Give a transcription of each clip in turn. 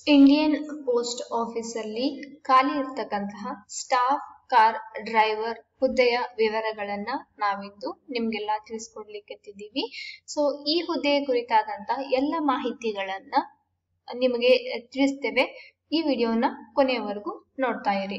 Indian post office ಅಲ್ಲಿ ಖಾಲಿ ಇರ್ತಕ್ಕಂತಹ ಸ್ಟಾಫ್ ಕಾರ್ ಡ್ರೈವರ್ ಹುದ್ದೆಯ ವಿವರಗಳನ್ನ ನಾವಿಂದು ನಿಮ್ಗೆಲ್ಲ ತಿಳಿಸ್ಕೊಡ್ಲಿಕ್ಕೆತ್ತಿದ್ದೀವಿ ಸೊ ಈ ಹುದ್ದೆಯ ಕುರಿತಾದಂತಹ ಎಲ್ಲ ಮಾಹಿತಿಗಳನ್ನ ನಿಮಗೆ ತಿಳಿಸ್ತೇವೆ ಈ ವಿಡಿಯೋನ ಕೊನೆಯವರೆಗೂ ನೋಡ್ತಾ ಇರಿ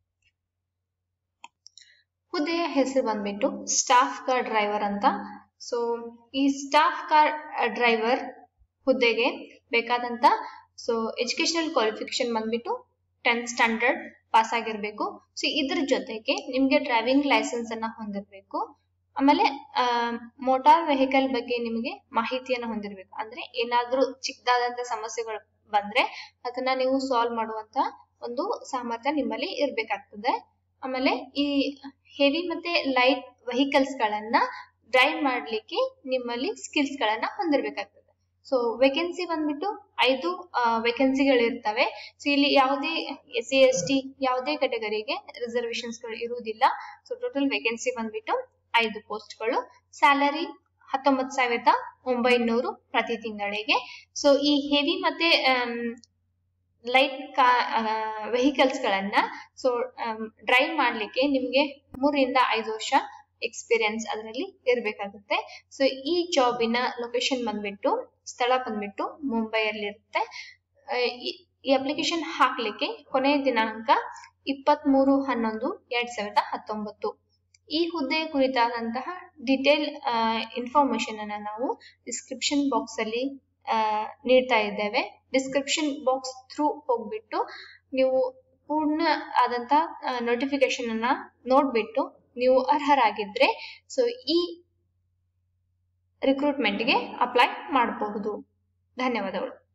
ಹುದ್ದೆಯ ಹೆಸರು ಬಂದ್ಬಿಟ್ಟು ಸ್ಟಾಫ್ ಕಾರ್ ಡ್ರೈವರ್ ಅಂತ ಸೊ ಈ ಸ್ಟಾಫ್ ಕಾರ್ ಡ್ರೈವರ್ ಹುದ್ದೆಗೆ ಬೇಕಾದಂತ ಸೊ ಎಜುಕೇಶನಲ್ ಕ್ವಾಲಿಫಿಕೇಶನ್ ಬಂದ್ಬಿಟ್ಟು ಟೆಂತ್ ಸ್ಟ್ಯಾಂಡರ್ಡ್ ಪಾಸ್ ಆಗಿರ್ಬೇಕು ಸೊ ಇದ್ರ ಜೊತೆಗೆ ನಿಮ್ಗೆ ಡ್ರೈವಿಂಗ್ ಲೈಸೆನ್ಸ್ ಅನ್ನ ಹೊಂದಿರಬೇಕು ಆಮೇಲೆ ಮೋಟಾರ್ ವೆಹಿಕಲ್ ಬಗ್ಗೆ ನಿಮಗೆ ಮಾಹಿತಿಯನ್ನ ಹೊಂದಿರಬೇಕು ಅಂದ್ರೆ ಏನಾದ್ರೂ ಚಿಕ್ಕದಾದಂತ ಸಮಸ್ಯೆಗಳು ಬಂದ್ರೆ ಅದನ್ನ ನೀವು ಸಾಲ್ವ್ ಮಾಡುವಂತ ಒಂದು ಸಾಮರ್ಥ್ಯ ನಿಮ್ಮಲ್ಲಿ ಇರ್ಬೇಕಾಗ್ತದೆ ಆಮೇಲೆ ಈ ಹೆವಿ ಮತ್ತೆ ಲೈಟ್ ವೆಹಿಕಲ್ಸ್ ಗಳನ್ನ ಡ್ರೈವ್ ಮಾಡ್ಲಿಕ್ಕೆ ನಿಮ್ಮಲ್ಲಿ ಸ್ಕಿಲ್ಸ್ ಗಳನ್ನ ಹೊಂದಿರ್ಬೇಕಾಗ್ತದೆ ಸೊ ವೇಕೆನ್ಸಿ ಬಂದ್ಬಿಟ್ಟು ಐದು ವೇಕೆನ್ಸಿಗಳು ಇರ್ತವೆ ಸೊ ಇಲ್ಲಿ ಯಾವುದೇ ಎಸ್ ಸಿ ಎಸ್ ಟಿ ಯಾವುದೇ ಕೆಟಗರಿಗೆ ರಿಸರ್ವೇಶನ್ಸ್ ಗಳು ಇರುವುದಿಲ್ಲ ಸೊ ಟೋಟಲ್ ವೇಕೆನ್ಸಿ ಬಂದ್ಬಿಟ್ಟು ಐದು ಪೋಸ್ಟ್ಗಳು ಸ್ಯಾಲರಿ ಹತ್ತೊಂಬತ್ತು ಸಾವಿರದ ಒಂಬೈನೂರು ಪ್ರತಿ ತಿಂಗಳಿಗೆ ಸೊ ಈ ಹೆವಿ ಮತ್ತೆ ಲೈಟ್ ಕಾ ವೆಹಿಕಲ್ಸ್ ಗಳನ್ನ ಸೊ ಡ್ರೈವ್ ಮಾಡ್ಲಿಕ್ಕೆ ನಿಮ್ಗೆ ಮೂರರಿಂದ ಐದು ವರ್ಷ ಎಕ್ಸ್ಪೀರಿಯನ್ಸ್ ಅದರಲ್ಲಿ ಇರಬೇಕಾಗುತ್ತೆ ಸೊ ಈ ಜಾಬಿನ ಲೊಕೇಶನ್ ಬಂದ್ಬಿಟ್ಟು ಸ್ಥಳ ಬಂದ್ಬಿಟ್ಟು ಮುಂಬೈಯಲ್ಲಿ ಇರುತ್ತೆ ಈ ಅಪ್ಲಿಕೇಶನ್ ಹಾಕ್ಲಿಕ್ಕೆ ಕೊನೆಯ ದಿನಾಂಕ ಇಪ್ಪತ್ತ್ ಮೂರು ಹನ್ನೊಂದು ಎರಡ್ ಸಾವಿರದ ಹತ್ತೊಂಬತ್ತು ಈ ಹುದ್ದೆ ಕುರಿತಾದಂತಹ ಡಿಟೇಲ್ ಇನ್ಫಾರ್ಮೇಶನ್ ಅನ್ನ ನಾವು ಡಿಸ್ಕ್ರಿಪ್ಷನ್ ಬಾಕ್ಸ್ ಅಲ್ಲಿ ನೀಡ್ತಾ ಇದ್ದೇವೆ ಡಿಸ್ಕ್ರಿಪ್ಷನ್ ಬಾಕ್ಸ್ ಥ್ರೂ ಹೋಗ್ಬಿಟ್ಟು ನೀವು ಪೂರ್ಣ ಆದಂತಹ ನೋಟಿಫಿಕೇಶನ್ ಅನ್ನ ನೋಡ್ಬಿಟ್ಟು ನೀವು ಅರ್ಹರಾಗಿದ್ರೆ ಸೊ ಈ ರಿಕ್ರೂಟ್ಮೆಂಟ್ಗೆ ಅಪ್ಲೈ ಮಾಡಬಹುದು ಧನ್ಯವಾದಗಳು